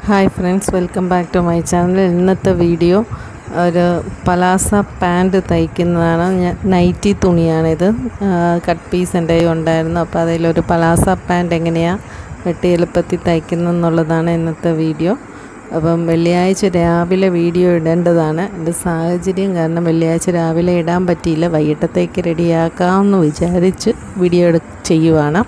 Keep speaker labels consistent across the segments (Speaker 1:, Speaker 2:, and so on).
Speaker 1: Hi friends welcome back to my channel ഇന്നത്തെ video ഒരു palazzo pant തയ്ക്കുന്നതാണ് ഞാൻ നൈറ്റി തുണിയാണിത് കട്ട് പീസ് എൻ്റെ കയ്യിൽ ഉണ്ടായിരുന്നു അപ്പോൾ അതിലൊരു പലാസ പാൻറ് എങ്ങനെയാണ് വെട്ടി എളുപ്പത്തിൽ തയ്ക്കുന്നതെന്നുള്ളതാണ് ഇന്നത്തെ വീഡിയോ അപ്പം വെള്ളിയാഴ്ച രാവിലെ വീഡിയോ ഇടേണ്ടതാണ് എൻ്റെ സാഹചര്യം കാരണം വെള്ളിയാഴ്ച രാവിലെ ഇടാൻ പറ്റിയില്ല വൈകിട്ടത്തേക്ക് റെഡിയാക്കാമെന്ന് വിചാരിച്ച് വീഡിയോ എടു ചെയ്യുവാണ്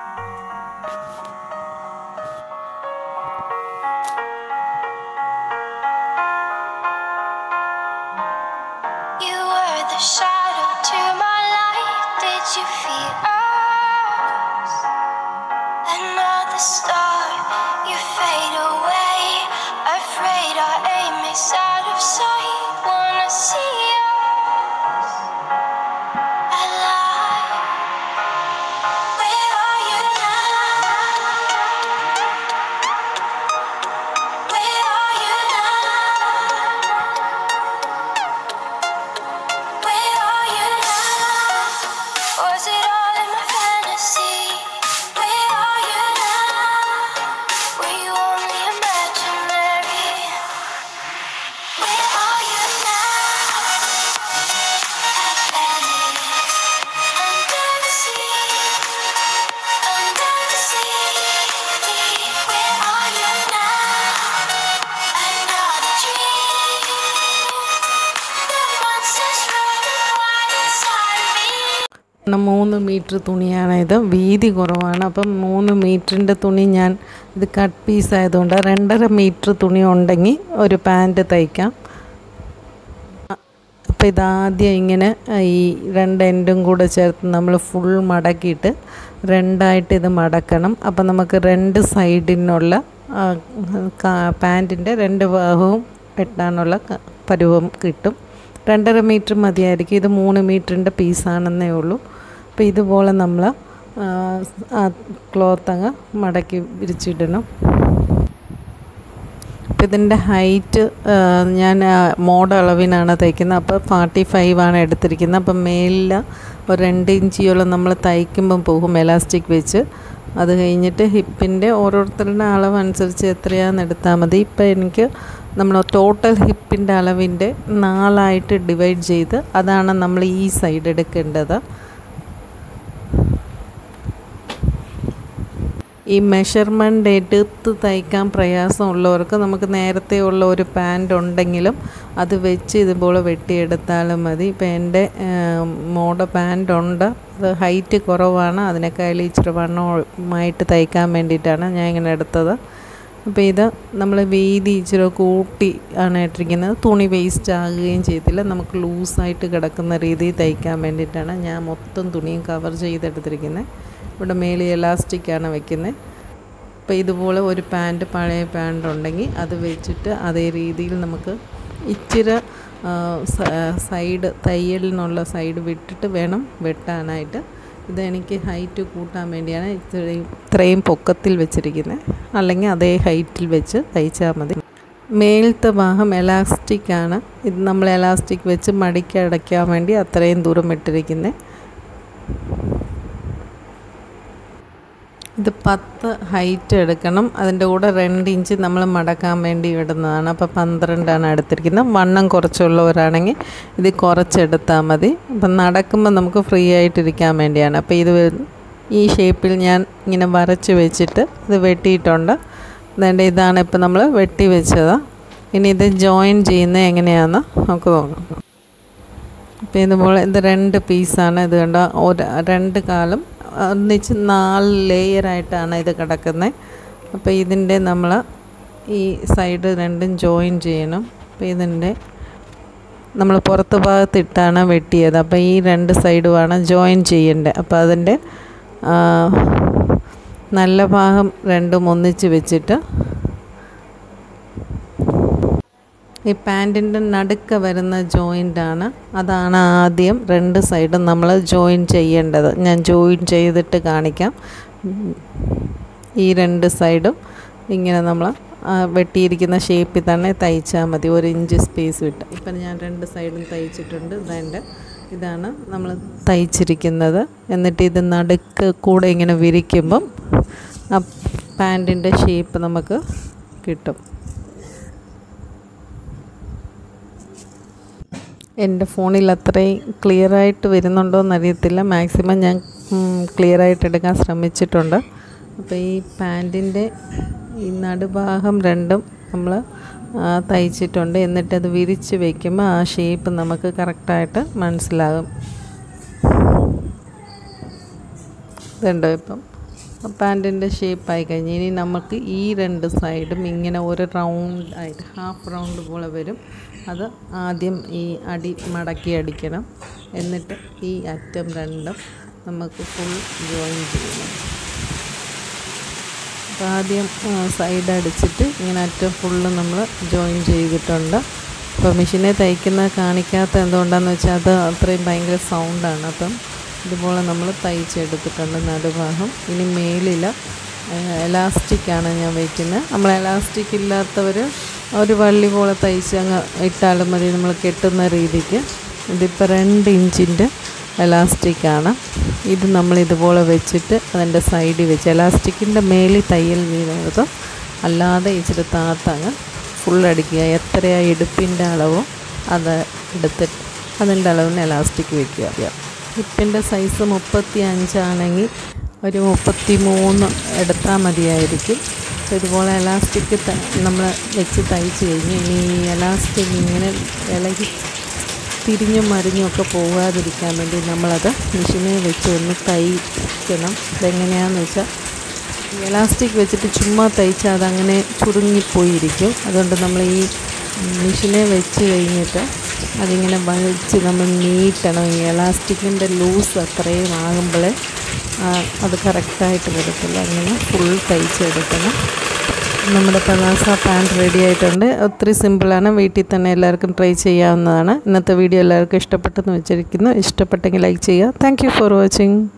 Speaker 2: You were the shadow to my light. Did you feel us? Another star, you fade away. Afraid our aim is out of sight. Wanna see us alive? Where are you now? Where are you now? Where are you now? Was it all in my fantasy? Where are you now? Were you only imaginary? Where are you now? Venice, under the sea, under the sea. Where are you now? Another dream. The monsters running wild inside me.
Speaker 1: കാരണം മൂന്ന് metre തുണിയാണ് ഇത് വീതി കുറവാണ് അപ്പം മൂന്ന് മീറ്ററിൻ്റെ തുണി ഞാൻ ഇത് കട്ട് പീസ് ആയതുകൊണ്ട് രണ്ടര മീറ്റർ തുണി ഉണ്ടെങ്കിൽ ഒരു പാൻറ്റ് തയ്ക്കാം അപ്പോൾ ഇതാദ്യം ഇങ്ങനെ ഈ രണ്ട് എൻഡും കൂടെ ചേർത്ത് നമ്മൾ ഫുൾ മടക്കിയിട്ട് രണ്ടായിട്ട് ഇത് മടക്കണം അപ്പം നമുക്ക് രണ്ട് സൈഡിനുള്ള പാൻറ്റിൻ്റെ രണ്ട് ഭാഗവും വെട്ടാനുള്ള ക- പരുവം കിട്ടും രണ്ടര മീറ്റർ മതിയായിരിക്കും ഇത് മൂന്ന് മീറ്ററിൻ്റെ പീസാണെന്നേ ഉള്ളൂ അപ്പോൾ ഇതുപോലെ നമ്മൾ ആ ക്ലോത്ത് അങ്ങ് മടക്കി വിരിച്ചിടണം അപ്പോൾ ഇതിൻ്റെ ഹൈറ്റ് ഞാൻ മോഡ് അളവിനാണ് തയ്ക്കുന്നത് അപ്പോൾ ഫാർട്ടി ഫൈവ് ആണ് എടുത്തിരിക്കുന്നത് അപ്പം മേലിൽ ഒരു രണ്ട് ഇഞ്ചിയോളം നമ്മൾ തയ്ക്കുമ്പം പോകും എലാസ്റ്റിക് വെച്ച് അത് കഴിഞ്ഞിട്ട് ഹിപ്പിൻ്റെ ഓരോരുത്തരുടെ അളവ് അനുസരിച്ച് എത്രയാണെന്ന് എടുത്താൽ മതി ഇപ്പം എനിക്ക് നമ്മൾ ടോട്ടൽ ഹിപ്പിൻ്റെ അളവിൻ്റെ നാലായിട്ട് ഡിവൈഡ് ചെയ്ത് അതാണ് നമ്മൾ ഈ സൈഡ് എടുക്കേണ്ടത് ഈ മെഷർമെൻ്റ് എടുത്ത് തയ്ക്കാൻ പ്രയാസമുള്ളവർക്ക് നമുക്ക് നേരത്തെ ഉള്ള ഒരു പാൻറ് ഉണ്ടെങ്കിലും അത് വെച്ച് ഇതുപോലെ വെട്ടിയെടുത്താലും മതി ഇപ്പം എൻ്റെ മോഡ പാൻറ് ഉണ്ട് അത് ഹൈറ്റ് കുറവാണ് അതിനേക്കാൾ ഇച്ചിരി വണ്ണമായിട്ട് തയ്ക്കാൻ വേണ്ടിയിട്ടാണ് ഞാൻ ഇങ്ങനെ എടുത്തത് അപ്പോൾ ഇത് നമ്മൾ വീതി ഇച്ചിരി കൂട്ടി ആണ് ഇട്ടിരിക്കുന്നത് തുണി വേസ്റ്റ് ആകുകയും ചെയ്തില്ല നമുക്ക് ലൂസായിട്ട് കിടക്കുന്ന രീതിയിൽ തയ്ക്കാൻ വേണ്ടിയിട്ടാണ് ഞാൻ മൊത്തം തുണിയും കവർ ചെയ്തെടുത്തിരിക്കുന്നത് ഇവിടെ മേളിൽ എലാസ്റ്റിക്കാണ് വെക്കുന്നത് അപ്പോൾ ഇതുപോലെ ഒരു പാൻറ്റ് പഴയ പാൻറ് ഉണ്ടെങ്കിൽ അത് വെച്ചിട്ട് അതേ രീതിയിൽ നമുക്ക് ഇച്ചിരി ആ, സ- സൈഡ് തയ്യലിനുള്ള സൈഡ് വിട്ടിട്ട് വേണം വെട്ടാനായിട്ട് ഇതെനിക്ക് ഹൈറ്റ് കൂട്ടാൻ വേണ്ടിയാണ് ഇത്രയും ഇത്രയും പൊക്കത്തിൽ വെച്ചിരിക്കുന്നത് അല്ലെങ്കിൽ അതേ ഹൈറ്റിൽ വെച്ച് തയ്ച്ചാൽ മതി മേലത്തെ ഭാഗം എലാസ്റ്റിക് ആണ് ഇത് നമ്മൾ എലാസ്റ്റിക് വെച്ച് മടിക്ക് അടയ്ക്കാൻ വേണ്ടി അത്രയും ദൂരം ഇട്ടിരിക്കുന്നത് ഇത് പത്ത് ഹൈറ്റ് എടുക്കണം അതിൻ്റെ കൂടെ രണ്ട് ഇഞ്ച് നമ്മൾ മടക്കാൻ വേണ്ടി ഇടുന്നതാണ് അപ്പോൾ പന്ത്രണ്ടാണ് എടുത്തിരിക്കുന്നത് വണ്ണം കുറച്ചുള്ളവരാണെങ്കിൽ ഇത് കുറച്ചെടുത്താൽ മതി അപ്പം നടക്കുമ്പോൾ നമുക്ക് ഫ്രീ ആയിട്ടിരിക്കാൻ വേണ്ടിയാണ് അപ്പോൾ ഇത് ഈ ഷേപ്പിൽ ഞാൻ ഇങ്ങനെ വരച്ച് വെച്ചിട്ട് ഇത് വെട്ടിയിട്ടുണ്ട് അതുകൊണ്ട് ഇതാണ് ഇപ്പോൾ നമ്മൾ വെട്ടി വെച്ചത് ഇനി ഇത് ജോയിൻ ചെയ്യുന്നത് എങ്ങനെയാണെന്ന് നമുക്ക് നോക്കാം അപ്പോൾ ഇതുപോലെ ഇത് രണ്ട് പീസാണ് ഇത് കണ്ട ഒരു രണ്ട് കാലും ഒന്നിച്ച് നാല് ലെയറായിട്ടാണ് ഇത് കിടക്കുന്നത് അപ്പോൾ ഇതിൻ്റെ നമ്മൾ ഈ സൈഡ് രണ്ടും ജോയിൻ ചെയ്യണം അപ്പോൾ ഇതിൻ്റെ നമ്മൾ പുറത്ത് ഭാഗത്തിട്ടാണ് വെട്ടിയത് അപ്പോൾ ഈ രണ്ട് സൈഡുമാണ് ജോയിൻ ചെയ്യേണ്ടത് അപ്പോൾ അതിൻ്റെ ആ, നല്ല ഭാഗം രണ്ടും ഒന്നിച്ച് വെച്ചിട്ട് ഈ പാൻറ്റിൻ്റെ നടുക്ക വരുന്ന ജോയിൻ്റാണ് അതാണ് ആദ്യം രണ്ട് സൈഡും നമ്മൾ ജോയിൻ ചെയ്യേണ്ടത് ഞാൻ ജോയിൻ ചെയ്തിട്ട് കാണിക്കാം ഉം. ഈ രണ്ട് സൈഡും ഇങ്ങനെ നമ്മൾ ആ, വെട്ടിയിരിക്കുന്ന ഷേപ്പിൽ തന്നെ തയ്ച്ചാൽ മതി ഒരു ഇഞ്ച് സ്പേസ് വിട്ട് ഇപ്പം ഞാൻ രണ്ട് സൈഡും തയ്ച്ചിട്ടുണ്ട് ഇതെൻ്റെ ഇതാണ് നമ്മൾ തയ്ച്ചിരിക്കുന്നത് എന്നിട്ട് ഇത് നടുക്ക് കൂടെ ഇങ്ങനെ വിരിക്കുമ്പം ആ പാൻറ്റിൻ്റെ ഷേപ്പ് നമുക്ക് കിട്ടും എൻ്റെ ഫോണിൽ അത്രയും ക്ലിയർ ആയിട്ട് വരുന്നുണ്ടോ എന്നറിയത്തില്ല മാക്സിമം ഞാൻ ക്ലിയർ ആയിട്ട് എടുക്കാൻ ശ്രമിച്ചിട്ടുണ്ട് അപ്പോൾ ഈ പാൻറ്റിൻ്റെ ഈ നടുഭാഗം രണ്ടും നമ്മൾ തയ്ച്ചിട്ടുണ്ട് എന്നിട്ടത് വിരിച്ച് വയ്ക്കുമ്പോൾ ആ ഷേപ്പ് നമുക്ക് കറക്റ്റായിട്ട് മനസ്സിലാകും ഇതുണ്ടോ ഇപ്പം പാൻറ്റിൻ്റെ ഷേപ്പായി കഴിഞ്ഞ് ഇനി നമുക്ക് ഈ രണ്ട് സൈഡും ഇങ്ങനെ ഒരു റൗണ്ട് ആയിട്ട് ഹാഫ് റൗണ്ട് പോലെ വരും അത് ആദ്യം ഈ അടി മടക്കി അടിക്കണം എന്നിട്ട് ഈ അറ്റം രണ്ടും നമുക്ക് ഫുൾ ജോയിൻ ചെയ്യണം അപ്പോൾ ആദ്യം സൈഡ് അടിച്ചിട്ട് ഇങ്ങനെ അറ്റം ഫുള്ള് നമ്മൾ ജോയിൻ ചെയ്തിട്ടുണ്ട് അപ്പോൾ മെഷീനെ തയ്ക്കുന്ന കാണിക്കാത്ത എന്തുകൊണ്ടാണെന്ന് വെച്ചാൽ അത് അത്രയും ഭയങ്കര സൗണ്ടാണ് അപ്പം ഇതുപോലെ നമ്മൾ തയ്ച്ചെടുത്തിട്ടുണ്ട് നടുഭാഗം ഇനി മേലിൽ എലാസ്റ്റിക്കാണ് ഞാൻ വയ്ക്കുന്നത് നമ്മൾ എലാസ്റ്റിക് ഇല്ലാത്തവർ ഒരു വള്ളി പോലെ തയ്ച്ച് അങ്ങ് ഇട്ടാലും മതി നമ്മൾ കെട്ടുന്ന രീതിക്ക് ഇതിപ്പോൾ രണ്ട് ഇഞ്ചിൻ്റെ എലാസ്റ്റിക്കാണ് ഇത് നമ്മൾ ഇതുപോലെ വെച്ചിട്ട് അതിൻ്റെ സൈഡിൽ വെച്ച് എലാസ്റ്റിക്കിൻ്റെ മേലിൽ തയ്യൽ വീഴുന്നത് അല്ലാതെ ഇച്ചിരി താത്തങ്ങ് ഫുൾ അടിക്കുക എത്രയാണ് ഇടുപ്പിൻ്റെ അളവോ അത് എടുത്തിട്ട് അതിൻ്റെ അളവിന് എലാസ്റ്റിക് വെക്കുക ഹിപ്പിൻ്റെ സൈസ് മുപ്പത്തി അഞ്ചാണെങ്കിൽ ഒരു മുപ്പത്തി മൂന്ന് എടുത്താൽ മതിയായിരിക്കും അപ്പോൾ ഇതുപോലെ എലാസ്റ്റിക് നമ്മൾ വെച്ച് തയ്ച്ച് കഴിഞ്ഞ് ഇനി ഈ എലാസ്റ്റിക് ഇങ്ങനെ ഇളകി തിരിഞ്ഞും മറിഞ്ഞും ഒക്കെ പോകാതിരിക്കാൻ വേണ്ടി നമ്മളത് മെഷീനിൽ വെച്ച് ഒന്ന് തയ്ക്കണം ഇതെങ്ങനെയാണെന്ന് വെച്ചാൽ എലാസ്റ്റിക് വെച്ചിട്ട് ചുമ്മാ തയ്ച്ചാൽ അതങ്ങനെ ചുരുങ്ങിപ്പോയിരിക്കും അതുകൊണ്ട് നമ്മൾ ഈ മെഷീനെ വെച്ച് കഴിഞ്ഞിട്ട് അതിങ്ങനെ വലിച്ച് നമ്മൾ നീട്ടണം ഈ എലാസ്റ്റിക്കിൻ്റെ ലൂസ് അത്രയും ആകുമ്പോഴേ അത് കറക്റ്റായിട്ട് വരത്തില്ല അങ്ങനെ ഫുൾ തയ്ച്ചെടുക്കണം നമ്മുടെ പലാസ പാൻറ് റെഡി ആയിട്ടുണ്ട് ഒത്തിരി സിമ്പിളാണ് വീട്ടിൽ തന്നെ എല്ലാവർക്കും ട്രൈ ചെയ്യാവുന്നതാണ് ഇന്നത്തെ വീഡിയോ എല്ലാവർക്കും ഇഷ്ടപ്പെട്ടെന്ന് വെച്ചിരിക്കുന്നു ഇഷ്ടപ്പെട്ടെങ്കിൽ ലൈക്ക് ചെയ്യുക താങ്ക് ഫോർ വാച്ചിങ്